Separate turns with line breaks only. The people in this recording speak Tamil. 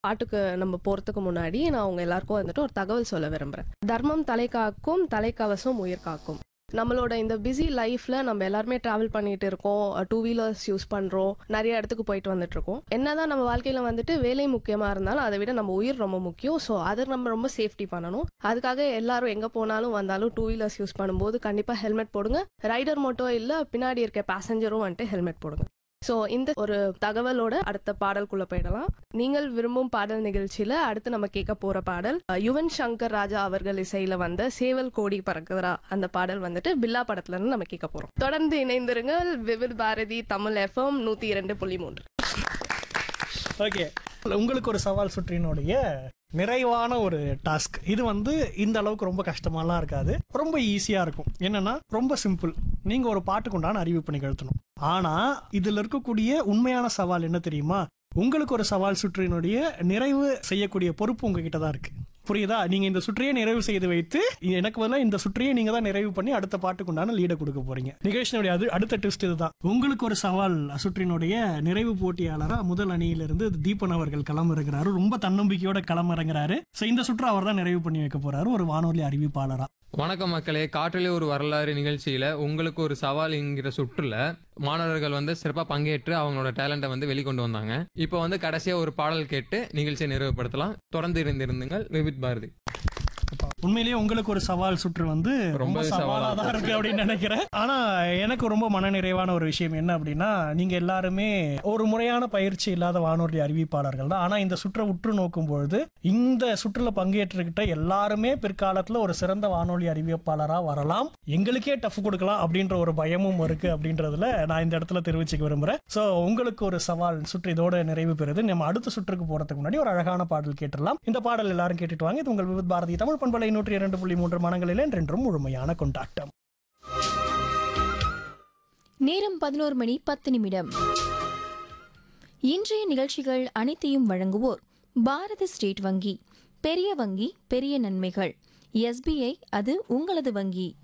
பாட்டுக்கு நம்ம போறதுக்கு முன்னாடி நான் உங்க எல்லாருக்கும் வந்துட்டு ஒரு தகவல் சொல்ல விரும்புறேன் தர்மம் தலை காக்கும் தலைக்கவசம் உயிர் காக்கும் நம்மளோட இந்த பிஸி லைஃப்ல நம்ம எல்லாருமே டிராவல் பண்ணிட்டு இருக்கோம் டூ வீலர்ஸ் யூஸ் பண்றோம் நிறைய இடத்துக்கு போயிட்டு வந்துட்டு இருக்கோம் என்னதான் நம்ம வாழ்க்கையில வந்துட்டு வேலை முக்கியமா இருந்தாலும் அதை விட நம்ம உயிர் ரொம்ப முக்கியம் ஸோ அதை நம்ம ரொம்ப சேஃப்டி பண்ணணும் அதுக்காக எல்லாரும் எங்க போனாலும் வந்தாலும் டூ வீலர்ஸ் யூஸ் பண்ணும்போது கண்டிப்பா ஹெல்மெட் போடுங்க ரைடர் மட்டும் இல்ல பின்னாடி இருக்க பேசஞ்சரும் வந்துட்டு ஹெல்மெட் போடுங்க ஸோ இந்த ஒரு தகவலோட அடுத்த பாடலுக்குள்ள போயிடலாம் நீங்கள் விரும்பும் பாடல் நிகழ்ச்சியில அடுத்து நம்ம கேட்க போற பாடல் அஹ், யுவன் சங்கர் ராஜா அவர்கள் இசையில வந்த சேவல் கோடி பறக்குறா அந்த பாடல் வந்துட்டு பில்லா படத்துல இருந்து நம்ம கேட்க போறோம் தொடர்ந்து இணைந்திருங்கள் விவில் பாரதி தமிழ் எஃப்எம் நூத்தி இரண்டு புள்ளி மூன்று
ஓகே உங்களுக்கு ஒரு சவால் சுற்றினுடைய நிறைவான ஒரு டாஸ்க் இது வந்து இந்த அளவுக்கு ரொம்ப கஷ்டமாலாம் இருக்காது ரொம்ப ஈஸியா இருக்கும் என்னன்னா ரொம்ப சிம்பிள் நீங்க ஒரு பாட்டுக்கு உண்டான அறிவிப்பு நிகழ்த்தணும் ஆனா இதுல இருக்கக்கூடிய உண்மையான சவால் என்ன தெரியுமா உங்களுக்கு ஒரு சவால் சுற்றினுடைய நிறைவு செய்யக்கூடிய பொறுப்பு உங்ககிட்ட தான் இருக்கு புரியுதா நீங்க இந்த சுற்றையை நிறைவு செய்து வைத்து எனக்கு பதிலாக இந்த சுற்றையை நீங்க தான் நிறைவு பண்ணி அடுத்த பாட்டுக்கு உண்டான லீடை கொடுக்க போறீங்க நிகழ்ச்சியினுடைய அது அடுத்த ட்விஸ்ட் இதுதான் உங்களுக்கு ஒரு சவால் சுற்றினுடைய நிறைவு போட்டியாளரா முதல் அணியிலிருந்து தீபன் அவர்கள் களமிறங்குறாரு ரொம்ப தன்னம்பிக்கையோட களமிறங்குறாரு சோ இந்த சுற்று அவர் தான் நிறைவு பண்ணி வைக்க போறாரு ஒரு வானொலி அறிவிப்பாளரா
வணக்கம் மக்களே காற்றிலே ஒரு வரலாறு நிகழ்ச்சியில உங்களுக்கு ஒரு சவால் என்கிற சுற்றுல மாணவர்கள் வந்து சிறப்பாக பங்கேற்று அவங்களோட டேலண்ட்டை வந்து வெளிக்கொண்டு வந்தாங்க இப்போ வந்து கடைசியா ஒரு பாடல் கேட்டு நிகழ்ச்சியை நிறைவுபடுத்தலாம் தொடர்ந்து இருந்திருந்துங்கள் விவித் பாரதி
உண்மையிலேயே உங்களுக்கு ஒரு சவால் சுற்று வந்து ரொம்ப
ரொம்ப
சவாலா
சவாலா
தான் இருக்கு அப்படின்னு நினைக்கிறேன் ஆனா எனக்கு ரொம்ப மனநிறைவான ஒரு விஷயம் என்ன அப்படின்னா நீங்க எல்லாருமே ஒரு முறையான பயிற்சி இல்லாத வானொலி அறிவிப்பாளர்கள் தான் ஆனா இந்த சுற்றை உற்று நோக்கும் பொழுது இந்த சுற்றுல பங்கேற்றுக்கிட்ட எல்லாருமே பிற்காலத்துல ஒரு சிறந்த வானொலி அறிவிப்பாளரா வரலாம் எங்களுக்கே டஃப் கொடுக்கலாம் அப்படின்ற ஒரு பயமும் இருக்கு அப்படின்றதுல நான் இந்த இடத்துல தெரிவிச்சுக்க விரும்புறேன் சோ உங்களுக்கு ஒரு சவால் சுற்று இதோட நிறைவு பெறுது நம்ம அடுத்த சுற்றுக்கு போறதுக்கு முன்னாடி ஒரு அழகான பாடல் கேட்டுடலாம் இந்த பாடல் எல்லாரும் கேட்டுட்டு வாங்க இது உங்கள் விவித் பாரதி தமிழ் பண்பலை நூற்றி இரண்டு புள்ளி மூன்று மனங்களில் என்றென்றும் முழுமையான கொண்டாட்டம்
நேரம் பதினோரு மணி பத்து நிமிடம் இன்றைய நிகழ்ச்சிகள் அனைத்தையும் வழங்குவோர் பாரத ஸ்டேட் வங்கி பெரிய வங்கி பெரிய நன்மைகள் எஸ்பிஐ அது உங்களது வங்கி